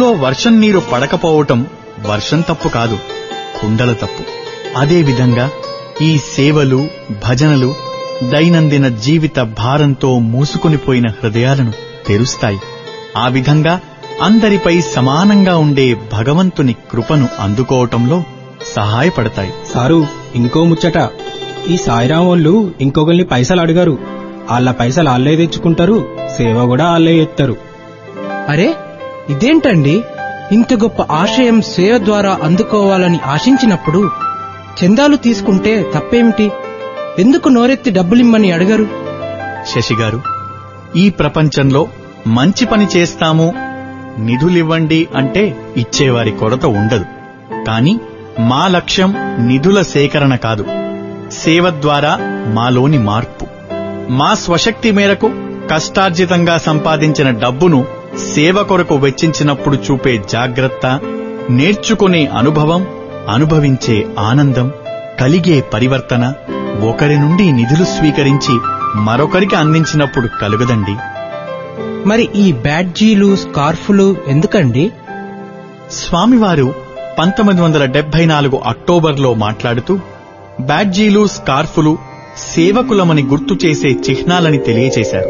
అందులో వర్షం నీరు పడకపోవటం వర్షం తప్పు కాదు కుండల తప్పు అదేవిధంగా ఈ సేవలు భజనలు దైనందిన జీవిత భారంతో మూసుకొనిపోయిన హృదయాలను తెరుస్తాయి ఆ విధంగా అందరిపై సమానంగా ఉండే భగవంతుని కృపను అందుకోవటంలో సహాయపడతాయి సారు ఇంకో ముచ్చట ఈ సాయిరాం వాళ్ళు ఇంకొకరిని పైసలు అడిగారు వాళ్ళ పైసలు వాళ్ళే తెచ్చుకుంటారు సేవ కూడా వాళ్ళే ఎత్తారు అరే ఇదేంటండి ఇంత గొప్ప ఆశయం సేవ ద్వారా అందుకోవాలని ఆశించినప్పుడు చందాలు తీసుకుంటే తప్పేమిటి ఎందుకు నోరెత్తి డబ్బులిమ్మని అడగరు శశిగారు ఈ ప్రపంచంలో మంచి పని చేస్తాము నిధులివ్వండి అంటే ఇచ్చేవారి కొరత ఉండదు కాని మా లక్ష్యం నిధుల సేకరణ కాదు సేవ ద్వారా మాలోని మార్పు మా స్వశక్తి మేరకు కష్టార్జితంగా సంపాదించిన డబ్బును సేవ కొరకు వెచ్చించినప్పుడు చూపే జాగ్రత్త నేర్చుకునే అనుభవం అనుభవించే ఆనందం కలిగే పరివర్తన ఒకరి నుండి నిధులు స్వీకరించి మరొకరికి అందించినప్పుడు కలుగదండి మరి ఈ బ్యాడ్జీలు స్కార్ఫులు ఎందుకండి స్వామివారు పంతొమ్మిది వందల డెబ్బై నాలుగు అక్టోబర్లో మాట్లాడుతూ బ్యాడ్జీలు స్కార్ఫులు సేవకులమని గుర్తు చేసే చిహ్నాలని తెలియచేశారు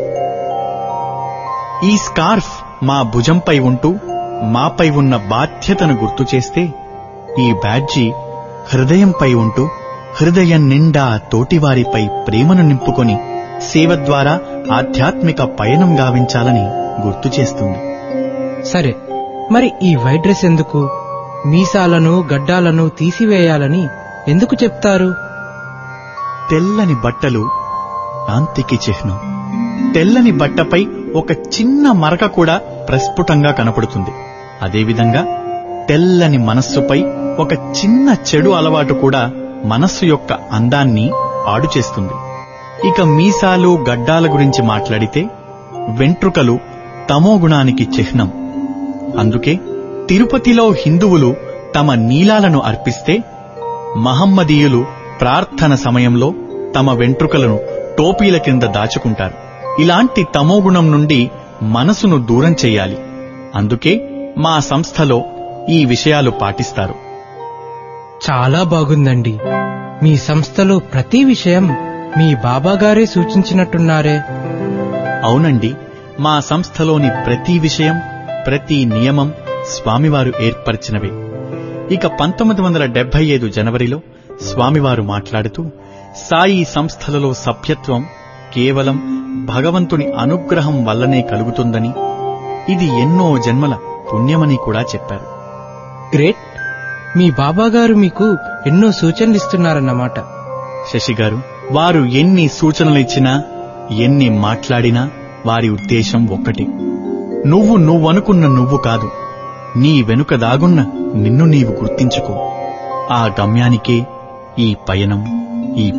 ఈ స్కార్ఫ్ మా భుజంపై ఉంటూ మాపై ఉన్న బాధ్యతను గుర్తు చేస్తే ఈ బ్యాడ్జీ హృదయంపై ఉంటూ హృదయం నిండా తోటివారిపై ప్రేమను నింపుకొని సేవ ద్వారా ఆధ్యాత్మిక పయనం గావించాలని గుర్తు చేస్తుంది సరే మరి ఈ వైట్ డ్రెస్ ఎందుకు మీసాలను గడ్డాలను తీసివేయాలని ఎందుకు చెప్తారు తెల్లని బట్టలు కాంతికి చిహ్నం తెల్లని బట్టపై ఒక చిన్న మరక కూడా ప్రస్ఫుటంగా కనపడుతుంది అదేవిధంగా తెల్లని మనస్సుపై ఒక చిన్న చెడు అలవాటు కూడా మనస్సు యొక్క అందాన్ని పాడు చేస్తుంది ఇక మీసాలు గడ్డాల గురించి మాట్లాడితే వెంట్రుకలు తమోగుణానికి చిహ్నం అందుకే తిరుపతిలో హిందువులు తమ నీలాలను అర్పిస్తే మహమ్మదీయులు ప్రార్థన సమయంలో తమ వెంట్రుకలను టోపీల కింద దాచుకుంటారు ఇలాంటి తమోగుణం నుండి మనసును దూరం చెయ్యాలి అందుకే మా సంస్థలో ఈ విషయాలు పాటిస్తారు చాలా బాగుందండి మీ సంస్థలో ప్రతి విషయం మీ బాబాగారే సూచించినట్టున్నారే అవునండి మా సంస్థలోని ప్రతి విషయం ప్రతి నియమం స్వామివారు ఏర్పరిచినవే ఇక పంతొమ్మిది వందల డెబ్బై ఐదు జనవరిలో స్వామివారు మాట్లాడుతూ సాయి సంస్థలలో సభ్యత్వం కేవలం భగవంతుని అనుగ్రహం వల్లనే కలుగుతుందని ఇది ఎన్నో జన్మల పుణ్యమని కూడా చెప్పారు గ్రేట్ మీ బాబాగారు మీకు ఎన్నో సూచనలు ఇస్తున్నారన్నమాట శశి గారు వారు ఎన్ని సూచనలు ఇచ్చినా ఎన్ని మాట్లాడినా వారి ఉద్దేశం ఒక్కటే నువ్వు నువ్వనుకున్న నువ్వు కాదు నీ వెనుక దాగున్న నిన్ను నీవు గుర్తించుకో ఆ గమ్యానికే ఈ పయనం ఈ